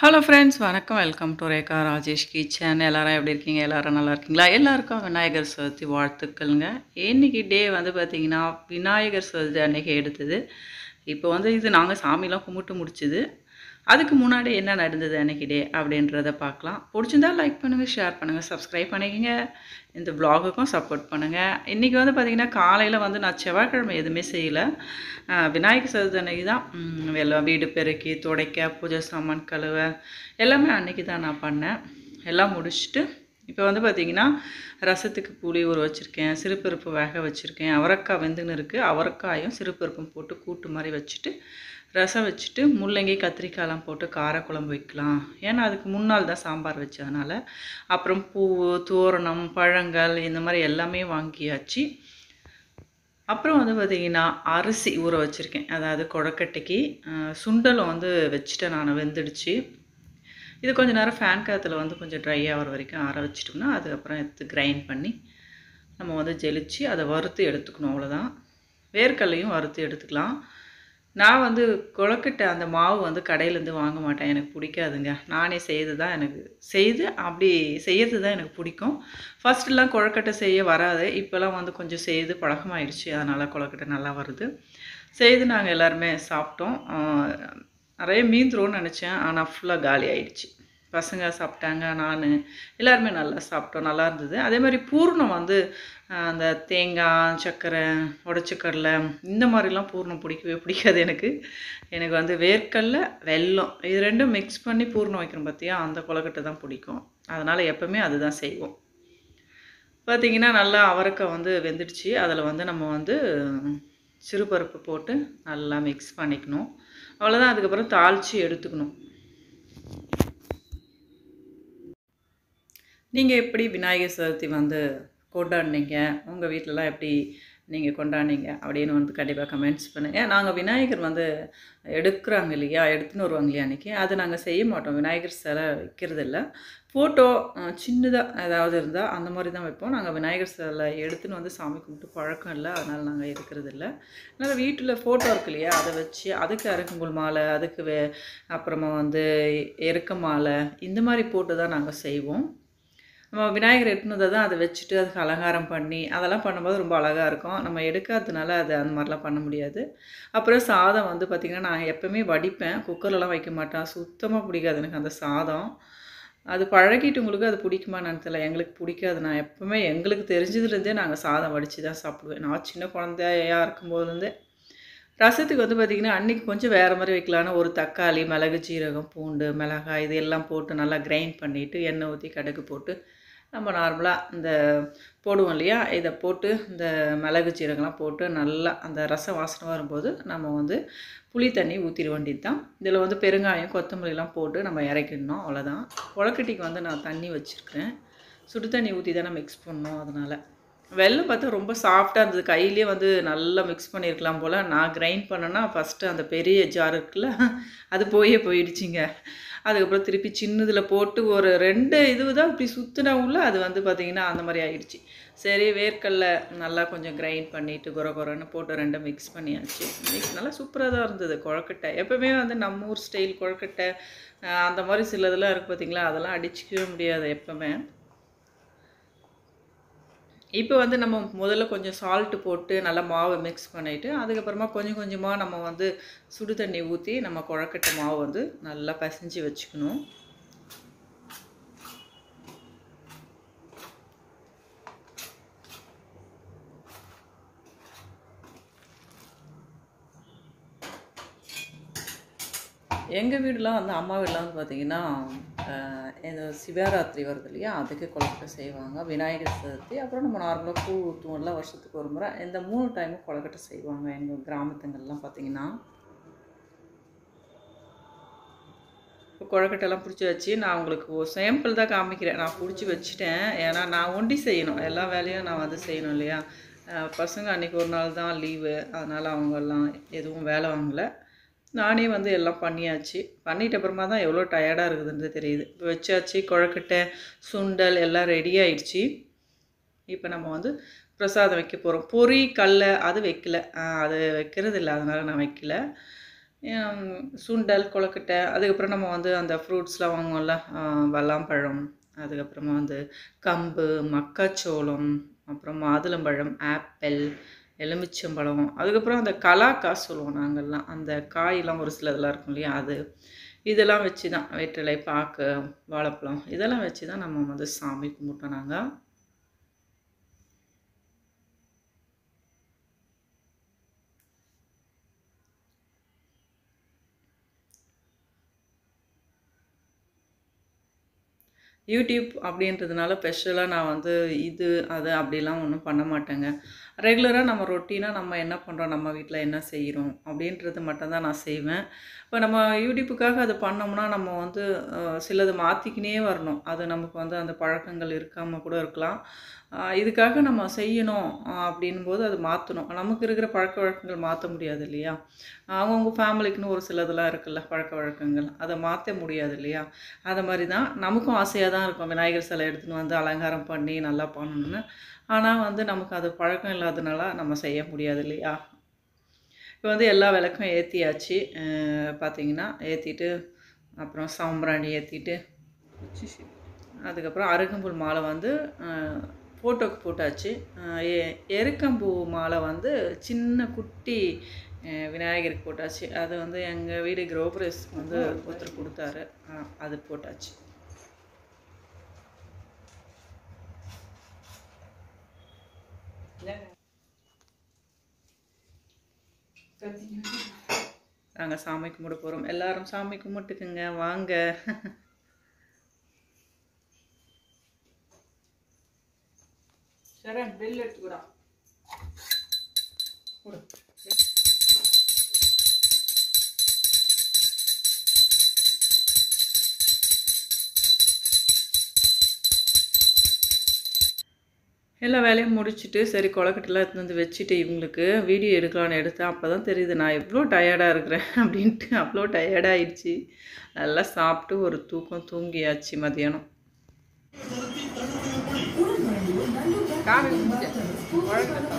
Hello friends வணக்கம் welcome to Rekha Rajesh kitchen எல்லாரும் எப்படி இருக்கீங்க எல்லாரும் நல்லா இருக்கீங்களா எல்லாருக்கும் விநாயகர் சதுர்த்தி வாழ்த்துக்கள்ங்க இன்னைக்கு டே வந்து பார்த்தீங்கன்னா விநாயகர் சதுர்த்தி அன்னைக்கு எடுத்தது இப்போ வந்து இது நாங்கள் சாமிலாம் கும்பிட்டு முடிச்சுது அதுக்கு முன்னாடி என்ன நடந்தது அன்னைக்கு டே அப்படின்றத பார்க்கலாம் பிடிச்சிருந்தா லைக் பண்ணுங்கள் ஷேர் பண்ணுங்கள் சப்ஸ்கிரைப் பண்ணிக்கங்க இந்த vlog-க்கும் சப்போர்ட் பண்ணுங்கள் இன்றைக்கி வந்து பார்த்திங்கன்னா காலையில் வந்து நான் செவ்வாய்க்கிழமை எதுவுமே செய்யலை ஆஹ் விநாயகர் சதுர்த்தி அன்னைக்கு தான் ம், எல்லாம் வீடு பெருக்கி துடைக்க பூஜை சாமான் கழுவ எல்லாமே அன்னைக்கு தான் நான் பண்ணேன் எல்லாம் முடிச்சுட்டு இப்போ வந்து பார்த்திங்கன்னா ரசத்துக்கு புளி ஊற வச்சுருக்கேன் சிறுபருப்பு வேக வச்சுருக்கேன் அவரைக்காய் வெந்துன்னு இருக்குது அவரைக்காயும் சிறுபருப்பும் போட்டு கூட்டு மாதிரி வச்சுட்டு ரசம் வச்சுட்டு முள்ளங்கி கத்திரிக்காயெலாம் போட்டு காரக்குழம்பு வைக்கலாம் ஏன்னா அதுக்கு முன்னாள் தான் சாம்பார் வச்சதுனால அப்புறம் பூ தோரணம் பழங்கள் இந்த மாதிரி எல்லாமே வாங்கியாச்சு அப்புறம் வந்து பார்த்திங்கன்னா அரிசி ஊற வச்சுருக்கேன் அதாவது கொழக்கட்டைக்கு அஹ், சுண்டலும் வந்து வச்சுட்டேன் நான் வெந்துடுச்சு இது கொஞ்சம் நேரம் ஃபேன் காற்றுல வந்து கொஞ்சம் ட்ரை ஆகிற வரைக்கும் ஆற வச்சிட்டோம்னா அதுக்கப்புறம் எடுத்து கிரைண்ட் பண்ணி நம்ம வந்து ஜெலிச்சு அதை வறுத்து எடுத்துக்கணும் அவ்வளோதான் வேர்க்கடலையும் வறுத்து எடுத்துக்கலாம் நான் வந்து கொழக்கட்டை அந்த மாவு வந்து கடையிலேருந்து வாங்க மாட்டேன் எனக்கு பிடிக்காதுங்க நானே செய்து தான் எனக்கு செய்து அப்படி செய்யறது தான் எனக்கு பிடிக்கும் ஃபஸ்ட்டுலாம் கொழக்கட்டை செய்ய வராது இப்போல்லாம் வந்து கொஞ்சம் செய்து பழக்கமாயிடுச்சு அதனால் கொழக்கட்டை நல்லா வருது செய்து நாங்கள் எல்லாருமே சாப்பிட்டோம் ஆஹ் நிறைய மீந்துரும்னு நினச்சேன் ஆனால் ஃபுல்லாக காலி ஆயிடுச்சு பசங்க சாப்பிட்டாங்க நான் எல்லாருமே நல்லா சாப்பிட்டோம் நல்லா இருந்தது அதே மாதிரி பூர்ணம் வந்து ஆஹ், அந்த தேங்காய் சர்க்கரை உடச்சக்கடலை இந்த மாதிரிலாம் பூர்ணம் பிடிக்கவே பிடிக்காது எனக்கு எனக்கு வந்து வேர்க்கடலை வெல்லம் இது ரெண்டும் மிக்ஸ் பண்ணி பூர்ணம் வைக்கிறோம் பார்த்தியா அந்த கொலக்கட்டை தான் பிடிக்கும் அதனால் எப்போவுமே அதுதான் செய்வோம் பார்த்திங்கன்னா நல்லா அவரைக்காய் வந்து வெந்துடுச்சு அதில் வந்து நம்ம வந்து சிறுபருப்பு போட்டு நல்லா மிக்ஸ் பண்ணிக்கணும் அவ்வளோதான் அதுக்கப்புறம் தாளித்து எடுத்துக்கணும் நீங்கள் எப்படி விநாயகர் சதுர்த்தி வந்து கொண்டாடினீங்க உங்கள் வீட்டிலலாம் எப்படி நீங்கள் கொண்டாடினீங்க அப்படின்னு வந்து கண்டிப்பாக கமெண்ட்ஸ் பண்ணுங்கள் நாங்கள் விநாயகர் வந்து எடுக்கிறாங்க இல்லையா எடுத்துன்னு வருவாங்க இல்லையா அன்றைக்கி அதை நாங்கள் செய்ய மாட்டோம் விநாயகர் சிலை வைக்கிறது இல்லை ஃபோட்டோ சின்னதாக ஏதாவது இருந்தால் அந்த மாதிரி தான் வைப்போம் நாங்கள் விநாயகர் சிலை எடுத்துன்னு வந்து சாமி கும்பிட்டு பழக்கம் இல்லை அதனால் நாங்கள் எடுக்கிறது இல்லை அதனால் வீட்டில் ஃபோட்டோ இருக்கு இல்லையா அதை வச்சு அதுக்கு அருகம்புல் மாலை அதுக்கு வே அப்புறமா வந்து எருக்க மாலை இந்த மாதிரி போட்டு தான் நாங்கள் செய்வோம் நம்ம விநாயகர் எட்டுனதை தான் அதை வச்சுட்டு அதுக்கு அலங்காரம் பண்ணி அதெல்லாம் பண்ணும்போது ரொம்ப அழகாக இருக்கும் நம்ம எடுக்காததுனால அது அந்த மாதிரிலாம் பண்ண முடியாது அப்புறம் சாதம் வந்து பார்த்திங்கன்னா நான் எப்போவுமே வடிப்பேன் குக்கர்லலாம் வைக்க மாட்டேன் சுத்தமாக பிடிக்காது எனக்கு அந்த சாதம் அது பழகிட்டு உங்களுக்கு அது பிடிக்குமா நான் தெரியல எங்களுக்கு பிடிக்காது நான் எப்போவுமே எங்களுக்கு தெரிஞ்சதுலேருந்தே நாங்கள் சாதம் வடித்து தான் சாப்பிடுவேன் நான் சின்ன குழந்தையா இருக்கும்போதுலேருந்தே ரசத்துக்கு வந்து பார்த்திங்கன்னா அன்றைக்கி கொஞ்சம் வேறு மாதிரி வைக்கலான்னு ஒரு தக்காளி மிளகு சீரகம் பூண்டு மிளகாய் இது எல்லாம் போட்டு நல்லா கிரைண்ட் பண்ணிவிட்டு எண்ணெய் ஊற்றி கடுகு போட்டு நம்ம நார்மலாக இந்த போடுவோம் இல்லையா இதை போட்டு இந்த மிளகு சீரகம்லாம் போட்டு நல்லா அந்த ரசம் வாசனை வரும்போது நம்ம வந்து புளி தண்ணி ஊற்றிட வேண்டியது தான் இதில் வந்து பெருங்காயம் கொத்தமல்லிலாம் போட்டு நம்ம இறக்கிடணும் அவ்வளோதான் கொழக்கட்டிக்கு வந்து நான் தண்ணி வச்சுருக்கிறேன் சுடு தண்ணி ஊற்றி தானே மிக்ஸ் பண்ணணும் அதனால் வெள்ளம் பார்த்தா ரொம்ப சாஃப்டாக இருந்தது கையிலே வந்து நல்லா மிக்ஸ் பண்ணியிருக்கலாம் போல் நான் கிரைண்ட் பண்ணேன்னா ஃபஸ்ட்டு அந்த பெரிய ஜார் இருக்குல்ல அது போயே போயிடுச்சிங்க அதுக்கப்புறம் திருப்பி சின்னதில் போட்டு ஒரு ரெண்டு இது தான் இப்படி சுற்றினா உள்ள அது வந்து பார்த்திங்கன்னா அந்த மாதிரி ஆயிடுச்சு சரி வேர்க்கடல நல்லா கொஞ்சம் கிரைண்ட் பண்ணிவிட்டு குற குறன்னு போட்டு ரெண்டும் மிக்ஸ் பண்ணியாச்சு மிக்ஸ் நல்லா சூப்பராக தான் இருந்தது கொழக்கட்டை எப்போவுமே வந்து நம்ம ஊர் ஸ்டைல் கொழக்கட்டை ஆஹ் அந்த மாதிரி சிலதெல்லாம் இருக்குது பார்த்திங்களா அதெல்லாம் அடிச்சிக்கவே முடியாது எப்போவுமே இப்போ வந்து நம்ம முதல்ல கொஞ்சம் சால்ட்டு போட்டு நல்லா மாவை மிக்ஸ் பண்ணிவிட்டு அதுக்கப்புறமா கொஞ்சம் கொஞ்சமாக நம்ம வந்து சுடு தண்ணி ஊற்றி நம்ம குழக்கட்டை மாவு வந்து நல்லா பிசைஞ்சு வச்சுக்கணும் எங்கள் வீடுலாம் வந்து அம்மா வீடெலாம் வந்து பார்த்திங்கன்னா ஆஹ், இந்த சிவராத்திரி வருது இல்லையா அதுக்கு கொழக்கட்டை செய்வாங்க விநாயகர் சதுர்த்தி அப்புறம் நம்ம நார்மலாக பூ ஊற்றுவோம்ல வருஷத்துக்கு ஒரு முறை இந்த மூணு டைமும் கொழக்கட்டை செய்வாங்க எங்கள் கிராமத்துங்கள்லாம் பார்த்திங்கன்னா இப்போ கொழக்கட்டைலாம் பிடிச்சி வச்சு நான் உங்களுக்கு ஒரு சாம்பிள் தான் காமிக்கிறேன் நான் பிடிச்சி வச்சுட்டேன் ஏன்னா நான் ஒண்டி செய்யணும் எல்லா வேலையும் நான் வந்து செய்யணும் இல்லையா ஆஹ், பசங்க அன்றைக்கி ஒரு நாள் தான் லீவு அதனால் அவங்கெல்லாம் எதுவும் வேலை வாங்கலை நானே வந்து எல்லாம் பண்ணியாச்சு பண்ணிட்ட அப்புறமா தான் எவ்வளோ டயர்டாக இருக்குதுன்றது தெரியுது இப்போ வச்சாச்சு கொழக்கட்டை சுண்டல் எல்லாம் ரெடி ஆயிடுச்சு இப்போ நம்ம வந்து பிரசாதம் வைக்க போகிறோம் பொரி கடல அது வைக்கல ஆஹ் அது வைக்கிறது இல்லை அதனால் நான் வைக்கல ஹம், சுண்டல் கொழுக்கட்டை அதுக்கப்புறம் நம்ம வந்து அந்த ஃப்ரூட்ஸ்லாம் வாங்குவோம்ல ஆஹ் வல்லாம்பழம் அதுக்கப்புறமா வந்து கம்பு மக்காச்சோளம் அப்புறம் மாதுளம்பழம் ஆப்பிள் எலுமிச்சம்பழம் அதுக்கப்புறம் அந்த கலாக்கா சொல்லுவோம் நாங்கள்லாம் அந்த காயெல்லாம் ஒரு சிலதெல்லாம் இருக்கும் இல்லையா அது இதெல்லாம் வச்சு தான் வெற்றிலை பாக்கு வாழைப்பழம் இதெல்லாம் வச்சு தான் நம்ம வந்து சாமி கும்பிட்டோம் நாங்கள் யூடியூப் அப்படின்றதுனால ஸ்பெஷலாக நான் வந்து இது அது அப்படிலாம் ஒன்றும் பண்ண மாட்டேங்க ரெகுலராக நம்ம ரொட்டீனாக நம்ம என்ன பண்ணுறோம் நம்ம வீட்டில் என்ன செய்கிறோம் அப்படின்றது மட்டும்தான் நான் செய்வேன் இப்போ நம்ம யூடியூப்புக்காக அது பண்ணோம்னா நம்ம வந்து அஹ், சிலது மாற்றிக்கினே வரணும் அது நமக்கு வந்து அந்த பழக்கங்கள் இருக்காமல் கூட இருக்கலாம் அஹ், இதுக்காக நம்ம செய்யணும் அஹ், அப்படின்னும் போது அது மாற்றணும் நமக்கு இருக்கிற பழக்க வழக்கங்கள் மாற்ற முடியாது இல்லையா அவங்கவுங்க ஃபேமிலிக்குன்னு ஒரு சிலதெல்லாம் இருக்குல்ல பழக்க வழக்கங்கள் அதை மாற்ற முடியாது இல்லையா அது மாதிரி தான் நமக்கும் ஆசையாக தான் இருக்கும் விநாயகர் சிலை எடுத்துன்னு வந்து அலங்காரம் பண்ணி நல்லா பண்ணணும்னு ஆனால் வந்து நமக்கு அது பழக்கம் இல்லாதனால நம்ம செய்ய முடியாது இல்லையா இப்போ வந்து எல்லா விளக்கும் ஏற்றியாச்சு பார்த்தீங்கன்னா ஏற்றிட்டு அப்புறம் சாம்பிராணி ஏற்றிட்டு அதுக்கப்புறம் அருகம்புல் மாலை வந்து ஃபோட்டோக்கு போட்டாச்சு அஹ் எ- எருக்கம்பூ மாலை வந்து சின்ன குட்டி அஹ் விநாயகருக்கு போட்டாச்சு அது வந்து எங்கள் வீடு குரோபரஸ் வந்து ஒருத்தர் கொடுத்தாரு அஹ் அது போட்டாச்சு நாங்கள் சாமி கும்பிட போகிறோம் எல்லாரும் சாமி கும்பிட்டுக்குங்க வாங்க சரண் பில் எடுத்துக்கூடா எல்லா வேலையும் முடிச்சுட்டு சரி கொலக்கட்டெல்லாம் எடுத்துன்னு வந்து வச்சுட்டு இவங்களுக்கு வீடியோ எடுக்கலான்னு எடுத்தேன் அப்போ தான் தெரியுது நான் எவ்வளோ டயர்டாக இருக்கிறேன் அப்படின்ட்டு அவ்வளோ டயர்டாகிடுச்சு நல்லா சாப்பிட்டு ஒரு தூக்கம் தூங்கியாச்சு மதியானம் காமி முடிஞ்சேன். குழந்தை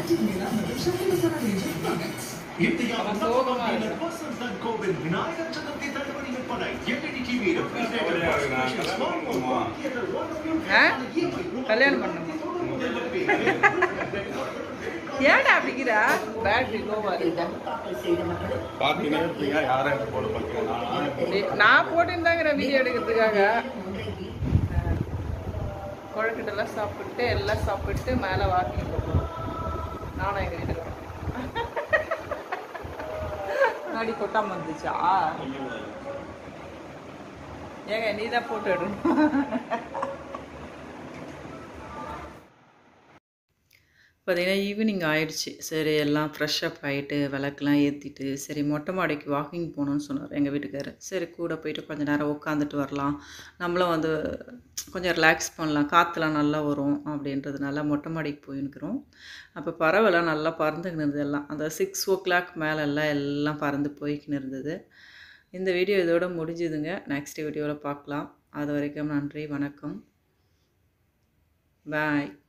இந்தியாவின் நம்பர் வசந்த் அண்ட் கோவின் விநாயகர் சதுர்த்தி தள்ளுபடி விற்பனை எல்இடி டிவி ஆ கல்யாணம் பண்ணணும் ஏடா அப்படிங்கிறா பேட்டரி லோவாக இருக்கா பார்த்தீங்கன்னா இருப்பீங்க யாரும் எனக்கு போட பார்க்கிறேன் நான் போட்டுருந்தாங்கிற வீடியோ எடுக்கிறதுக்காக குழக்கட்டெல்லாம் சாப்பிட்டு எல்லாம் சாப்பிட்டு மேலே வாக்கிங் போகணும் நானும் எங்கள் வீட்டுக்கு முன்னாடி கொட்டாம வந்துச்சா ஏங்க நீ தான் போட்டு விடணும் பார்த்தீங்கன்னா ஈவினிங் ஆயிடுச்சு சரி எல்லாம் ஃப்ரெஷ் அப் ஆகிட்டு விளக்கெலாம் ஏற்றிட்டு சரி மொட்டை மாடிக்கு வாக்கிங் போகணுன்னு சொன்னார் எங்கள் வீட்டுக்காரர் சரி கூட போயிட்டு கொஞ்ச நேரம் உட்காந்துட்டு வரலாம் நம்மளும் வந்து கொஞ்சம் ரிலாக்ஸ் பண்ணலாம் காற்றுலாம் நல்லா வரும் அப்படின்றதுனால மொட்டை மாடிக்கு போயின்னுக்கிறோம் அப்போ பறவைலாம் நல்லா பறந்துக்கின்னு இருந்தது எல்லாம் அந்த சிக்ஸ் ஓ கிளாக் மேலெல்லாம் எல்லாம் பறந்து போய்க்கின்னு இருந்தது இந்த வீடியோ இதோட முடிஞ்சுதுங்க நெக்ஸ்ட் வீடியோவில் பார்க்கலாம் அது வரைக்கும் நன்றி வணக்கம் பாய்